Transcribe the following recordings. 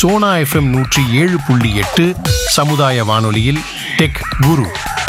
Sona FM நூற்றி ஏழு புள்ளி எட்டு சமுதாய வானொலியில் டெக் குரு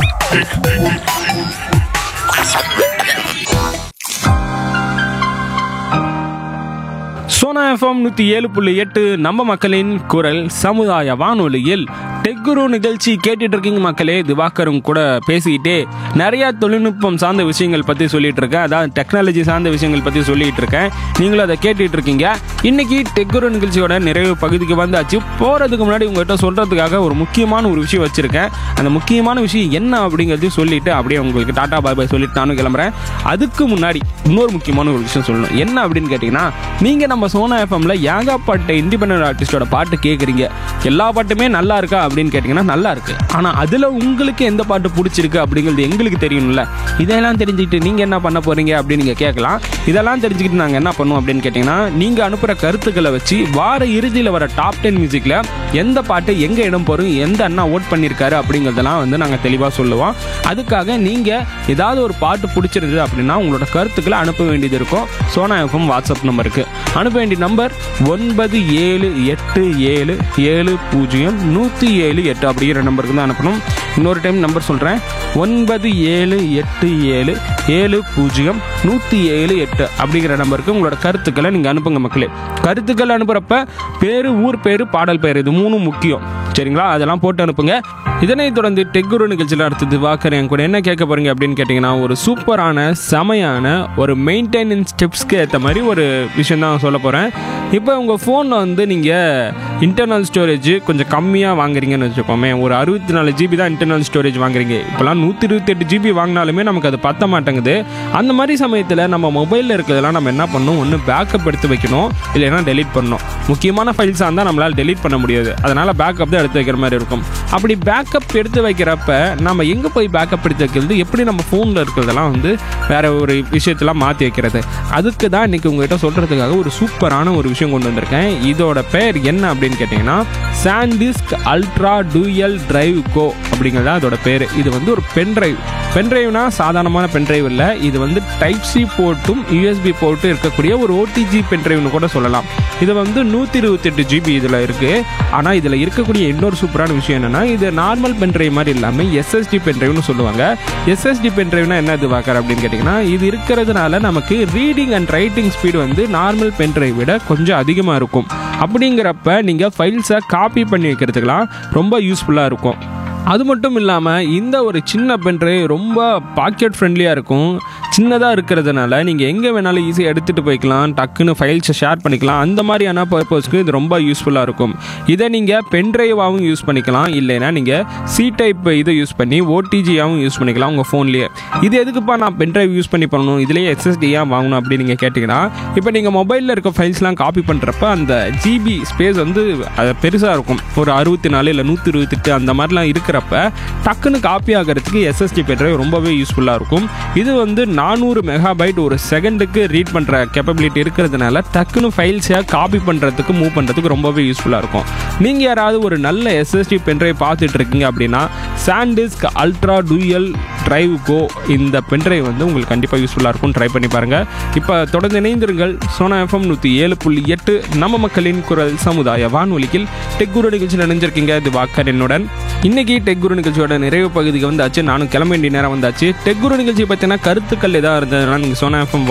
சோனா எஃப்எம் நூற்றி ஏழு புள்ளி எட்டு நம்ம மக்களின் குரல் சமுதாய வானொலியில் டெக்குரு நிகழ்ச்சி கேட்டுட்டு இருக்கீங்க மக்களே திவாகரும் கூட பேசிக்கிட்டே நிறைய தொழில்நுட்பம் சார்ந்த விஷயங்கள் பற்றி சொல்லிட்டு இருக்கேன் அதாவது டெக்னாலஜி சார்ந்த விஷயங்கள் பற்றி சொல்லிட்டு இருக்கேன் நீங்களும் அதை கேட்டுட்டு இருக்கீங்க இன்னைக்கு டெக்குரு நிகழ்ச்சியோட நிறைவு பகுதிக்கு வந்தாச்சு போகிறதுக்கு முன்னாடி உங்கள்கிட்ட சொல்கிறதுக்காக ஒரு முக்கியமான ஒரு விஷயம் வச்சுருக்கேன் அந்த முக்கியமான விஷயம் என்ன அப்படிங்கிறதையும் சொல்லிட்டு அப்படியே உங்களுக்கு டாடா பாய் பாய் சொல்லிட்டு நானும் கிளம்புறேன் அதுக்கு முன்னாடி இன்னொரு முக்கியமான ஒரு விஷயம் சொல்லணும் என்ன அப்படின்னு கேட்டிங்கன்னா நீங்கள் நம்ம சோனா எஃப்எம்ல ஏகாப்பட்ட இண்டிபெண்டன்ட் ஆர்டிஸ்டோட பாட்டு கேட்குறீங்க எல்லா பாட்டுமே நல்லா இருக்கா அப்படின்னு கேட்டிங்கன்னா நல்லா இருக்கு ஆனால் அதில் உங்களுக்கு எந்த பாட்டு பிடிச்சிருக்கு அப்படிங்கிறது எங்களுக்கு தெரியணும்ல இதெல்லாம் தெரிஞ்சுக்கிட்டு நீங்கள் என்ன பண்ண போகிறீங்க அப்படின்னு நீங்கள் கேட்கலாம் இதெல்லாம் தெரிஞ்சுக்கிட்டு நாங்கள் என்ன பண்ணுவோம் அப்படின்னு கேட்டிங்கன்னா நீங்கள் அனுப்புகிற கருத்துக்களை வச்சு வார இறுதியில் வர டாப் டென் மியூசிக்கில் எந்த பாட்டு எங்கே இடம் போகிறோம் எந்த அண்ணா ஓட் பண்ணியிருக்காரு அப்படிங்கிறதெல்லாம் வந்து நாங்கள் தெளிவாக சொல்லுவோம் அதுக்காக நீங்கள் ஏதாவது ஒரு பாட்டு பிடிச்சிருந்தது அப்படின்னா உங்களோட கருத்துக்களை அனுப்ப வேண்டியது இருக்கும் சோனா எஃப்எம் வாட்ஸ்அப் நம்பருக்கு அனுப்ப வேண்டிய நம்பர் ஒன்பது ஏழு எட்டு ஏழு ஏழு பூஜ்ஜியம் நூற்றி ஏழு எட்டு அப்படிங்கிற நம்பருக்கு தான் அனுப்பணும் இன்னொரு டைம் நம்பர் சொல்கிறேன் ஒன்பது ஏழு எட்டு ஏழு ஏழு பூஜ்ஜியம் நூற்றி ஏழு எட்டு அப்படிங்கிற நம்பருக்கு உங்களோட கருத்துக்களை நீங்கள் அனுப்புங்க மக்களே கருத்துக்கள் அனுப்புகிறப்ப பேர் ஊர் பேர் பாடல் பேர் இது மூணும் முக்கியம் சரிங்களா அதெல்லாம் போட்டு அனுப்புங்க இதனைத் தொடர்ந்து டெக்குரு நிகழ்ச்சியில் அடுத்தது வாக்கர் என் கூட என்ன கேட்க போறீங்க அப்படின்னு கேட்டிங்கன்னா ஒரு சூப்பரான செமையான ஒரு மெயின்டெனன்ஸ் ஸ்டெப்ஸ்க்கு ஏற்ற மாதிரி ஒரு விஷயம் தான் சொல்ல போகிறேன் இப்போ உங்கள் ஃபோனில் வந்து நீங்கள் இன்டர்னல் ஸ்டோரேஜ் கொஞ்சம் கம்மியாக வாங்குறீங்கன்னு வச்சுக்கோமே ஒரு அறுபத்தி நாலு ஜிபி தான் இன்டர்னல் ஸ்டோரேஜ் வாங்குறீங்க இப்போலாம் நூற்றி இருபத்தெட்டு ஜிபி வாங்கினாலுமே நமக்கு அது பத்த மாட்டேங்குது அந்த மாதிரி சமயத்தில் நம்ம மொபைலில் இருக்கிறதெல்லாம் நம்ம என்ன பண்ணணும் ஒன்று பேக்கப் எடுத்து வைக்கணும் இல்லைன்னா டெலீட் பண்ணணும் முக்கியமான ஃபைல்ஸாக இருந்தால் நம்மளால் டெலீட் பண்ண முடியாது அதனால் பேக்கப் தான் எடுத்து வைக்கிற மாதிரி இருக்கும் அப்படி பேக்கப் எடுத்து வைக்கிறப்ப நம்ம எங்கே போய் பேக்கப் எடுத்து வைக்கிறது எப்படி நம்ம ஃபோனில் இருக்கிறதெல்லாம் வந்து வேற ஒரு விஷயத்தெல்லாம் மாற்றி வைக்கிறது அதுக்கு தான் இன்றைக்கி உங்ககிட்ட சொல்கிறதுக்காக ஒரு சூப்பரான ஒரு விஷயம் கொண்டு வந்திருக்கேன் இதோட பெயர் என்ன அப்படின்னு கேட்டிங்கன்னா SanDisk Ultra Dual Drive Go அப்படிங்கிறது தான் அதோட பேர் இது வந்து ஒரு பென் டிரைவ் பென் டிரைவ்னா சாதாரணமான பென் டிரைவ் இல்லை இது வந்து டைப் சி போர்ட்டும் யூஎஸ்பி போர்ட்டும் இருக்கக்கூடிய ஒரு ஓடிஜி பென் டிரைவ்னு கூட சொல்லலாம் இது வந்து நூற்றி இருபத்தெட்டு ஜிபி இதில் இருக்குது ஆனால் இதில் இருக்கக்கூடிய இன்னொரு சூப்பரான விஷயம் என்னென்னா இது நார்மல் பென் டிரைவ் மாதிரி இல்லாமல் எஸ்எஸ்டி பென் டிரைவ்னு சொல்லுவாங்க எஸ்எஸ்டி பென் டிரைவ்னா என்ன இது வாக்கர் அப்படின்னு கேட்டிங்கன்னா இது இருக்கிறதுனால நமக்கு ரீடிங் அண்ட் ரைட்டிங் ஸ்பீடு வந்து நார்மல் பென் டிரைவ் விட கொஞ்சம் அதிகமாக இருக்கும் அப்படிங்கிறப்ப நீங்கள் ஃபைல்ஸை காப்பி பண்ணி வைக்கிறதுக்கெலாம் ரொம்ப யூஸ்ஃபுல்லாக இருக்கும் அது மட்டும் இல்லாமல் இந்த ஒரு சின்ன பென்ட்ரைவ் ரொம்ப பாக்கெட் ஃப்ரெண்ட்லியாக இருக்கும் சின்னதாக இருக்கிறதுனால நீங்கள் எங்கே வேணாலும் ஈஸியாக எடுத்துகிட்டு போய்க்கலாம் டக்குன்னு ஃபைல்ஸை ஷேர் பண்ணிக்கலாம் அந்த மாதிரியான பர்பஸ்க்கு இது ரொம்ப யூஸ்ஃபுல்லாக இருக்கும் இதை நீங்கள் பென்ட்ரைவாகவும் யூஸ் பண்ணிக்கலாம் இல்லைன்னா நீங்கள் சி டைப் இதை யூஸ் பண்ணி ஓடிஜியாகவும் யூஸ் பண்ணிக்கலாம் உங்கள் ஃபோன்லேயே இது எதுக்குப்பா நான் பென்ட்ரைவ் யூஸ் பண்ணி பண்ணணும் இதுலேயே எஸ்எஸ்டியாக வாங்கணும் அப்படின்னு நீங்கள் கேட்டிங்கன்னா இப்போ நீங்கள் மொபைலில் இருக்க ஃபைல்ஸ்லாம் காப்பி பண்ணுறப்ப அந்த ஜிபி ஸ்பேஸ் வந்து அது பெருசாக இருக்கும் ஒரு அறுபத்தி நாலு இல்லை நூற்றி இருபத்தெட்டு அந்த மாதிரிலாம் இருக்கிறப்ப டக்குன்னு காப்பி ஆகிறதுக்கு எஸ்எஸ்டி பென்ட்ரைவ் ரொம்பவே யூஸ்ஃபுல்லாக இருக்கும் இது வந்து நானூறு மெகாபைட் ஒரு செகண்டுக்கு ரீட் பண்ணுற கேப்பபிலிட்டி இருக்கிறதுனால டக்குன்னு ஃபைல்ஸை காப்பி பண்ணுறதுக்கு மூவ் பண்ணுறதுக்கு ரொம்பவே யூஸ்ஃபுல்லாக இருக்கும் நீங்கள் யாராவது ஒரு நல்ல எஸ்எஸ்டி பென்ட்ரைவ் பார்த்துட்டு இருக்கீங்க அப்படின்னா SanDisk Ultra Dual Drive Go இந்த பென்ட்ரைவ் வந்து உங்களுக்கு கண்டிப்பாக யூஸ்ஃபுல்லாக இருக்கும் ட்ரை பண்ணி பாருங்கள் இப்போ தொடர்ந்து இணைந்திருங்கள் சோனா எஃப்எம் நூற்றி ஏழு புள்ளி எட்டு நம்ம மக்களின் குரல் சமுதாய வானொலியில் டெக் குரு நிகழ்ச்சி நினைஞ்சிருக்கீங்க இது வாக்கர் என்னுடன் இன்னைக்கு டெக் குரு நிகழ்ச்சியோட நிறைவு பகுதிக்கு வந்தாச்சு நானும் கிளம்ப வேண்டிய நேரம் வந்தாச்சு டெக் குரு நிகழ்ச்சி பற்றின கருத்துக்கள் ஏதாவது இருந்ததுன்னா நீங்கள் சோனா எஃப்எம்